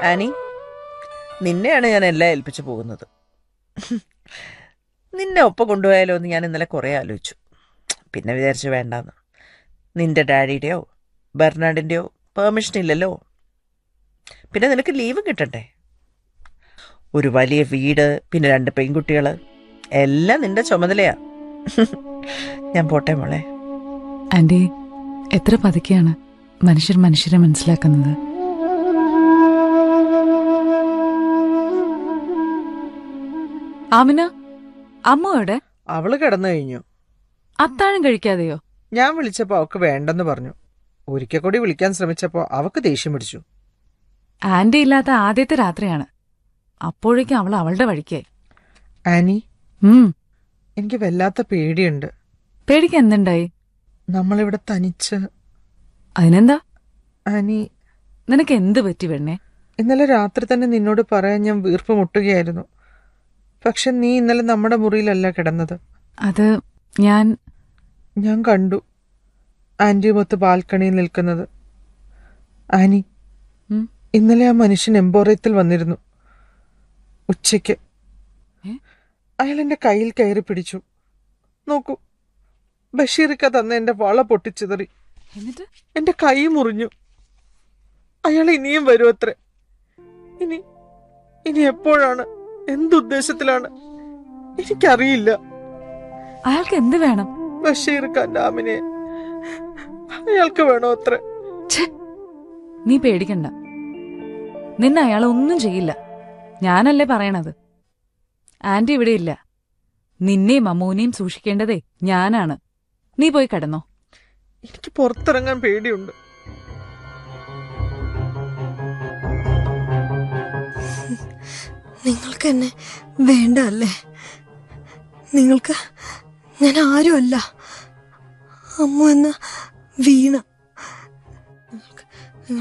Annie നിന്നെയാണ് ഞാൻ എല്ലാം ഏൽപ്പിച്ചു പോകുന്നത് നിന്നെ ഒപ്പം കൊണ്ടുപോയാലോ എന്ന് ഞാൻ ഇന്നലെ കുറേ ആലോചിച്ചു പിന്നെ വിചാരിച്ചു വേണ്ടാന്ന് നിന്റെ ഡാഡിയുടെയോ ബെർണാഡിൻ്റെയോ പെർമിഷൻ ഇല്ലല്ലോ പിന്നെ നിനക്ക് ലീവ് കിട്ടണ്ടേ ഒരു വലിയ വീട് പിന്നെ രണ്ട് പെൺകുട്ടികൾ എല്ലാം നിന്റെ ചുമതലയാ ഞാൻ പോട്ടെ മോളെ ആന്റി എത്ര പതുക്കെയാണ് മനുഷ്യർ മനുഷ്യരെ മനസ്സിലാക്കുന്നത് ആമിന അമ്മ എവിടെ അവള് കിടന്നു കഴിഞ്ഞു അത്താഴം കഴിക്കാതെയോ ഞാൻ വിളിച്ചപ്പോൾ അവൾക്ക് വേണ്ടെന്ന് പറഞ്ഞു ഒരിക്കൽ കൂടി വിളിക്കാൻ ശ്രമിച്ചപ്പോൾ അവൾക്ക് ദേഷ്യം പിടിച്ചു ആന്റി ഇല്ലാത്ത ആദ്യത്തെ രാത്രിയാണ് അപ്പോഴേക്കും അവൾ അവളുടെ വഴിക്കായി ആനി ഉം എനിക്ക് വല്ലാത്ത പേടിയുണ്ട് പേടിക്ക് എന്തുണ്ടായി നമ്മളിവിടെ തനിച്ച് അതിനെന്താ ആനി നിനക്ക് എന്ത് പറ്റി പെണ്ണെ ഇന്നലെ രാത്രി തന്നെ നിന്നോട് പറയാൻ ഞാൻ വീർപ്പ് മുട്ടുകയായിരുന്നു പക്ഷെ നീ ഇന്നലെ നമ്മുടെ മുറിയിലല്ല കിടന്നത് അത് ഞാൻ ഞാൻ കണ്ടു ആന്റിയുമൊത്ത് ബാൽക്കണിയിൽ നിൽക്കുന്നത് ആനി ഉം, ഇന്നലെ ആ മനുഷ്യൻ എംബോറിയത്തിൽ വന്നിരുന്നു ഉച്ചയ്ക്ക് ഏ? അയാൾ എന്റെ കയ്യിൽ കയറി പിടിച്ചു നോക്കൂ ബഷീറിക്ക തന്ന എന്റെ വള പൊട്ടിച്ചിതറി എന്നിട്ട് എന്റെ കൈ മുറിഞ്ഞു അയാൾ ഇനിയും വരും അത്രേ ഇനി ഇനി എപ്പോഴാണ് എന്തുദ്ദേശത്തിലാണ് എനിക്കറിയില്ല അയാൾക്ക് എന്ത് വേണം ബഷീർ ഖാന്റെ അയാൾക്ക് വേണോ അത്ര ഛെ, നീ പേടിക്കണ്ട നിന്നെ അയാൾ ഒന്നും ചെയ്യില്ല ഞാനല്ലേ പറയണത് ആന്റി ഇവിടെ ഇല്ല നിന്നെയും അമ്മൂനെയും സൂക്ഷിക്കേണ്ടതേ ഞാനാണ് നീ പോയി കിടന്നോ എനിക്ക് പുറത്തിറങ്ങാൻ പേടിയുണ്ട് നിങ്ങൾക്ക് എന്നെ വേണ്ട അല്ലേ നിങ്ങൾക്ക് ഞാൻ ആരുമല്ല അമ്മ എന്ന വീണ